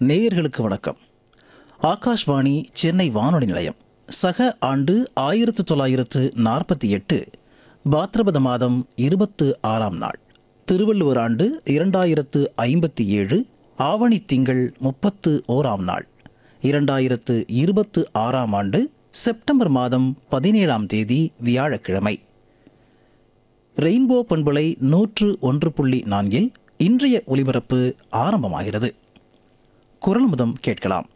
நேயர்களுக்கு வணக்கம் ஆகாஷ்வாணி சென்னை வானொலி நிலையம் சக ஆண்டு ஆயிரத்து தொள்ளாயிரத்து நாற்பத்தி எட்டு பாத்ரபத மாதம் இருபத்து ஆறாம் நாள் திருவள்ளுவர் ஆண்டு இரண்டாயிரத்து ஐம்பத்தி ஏழு ஆவணி திங்கள் முப்பத்து ஓராம் நாள் இரண்டாயிரத்து இருபத்து ஆறாம் ஆண்டு செப்டம்பர் மாதம் பதினேழாம் தேதி வியாழக்கிழமை ரெயின்போ பண்பலை நூற்று ஒன்று புள்ளி நான்கில் இன்றைய ஒலிபரப்பு ஆரம்பமாகிறது குரல் முதம் கேட்கலாம்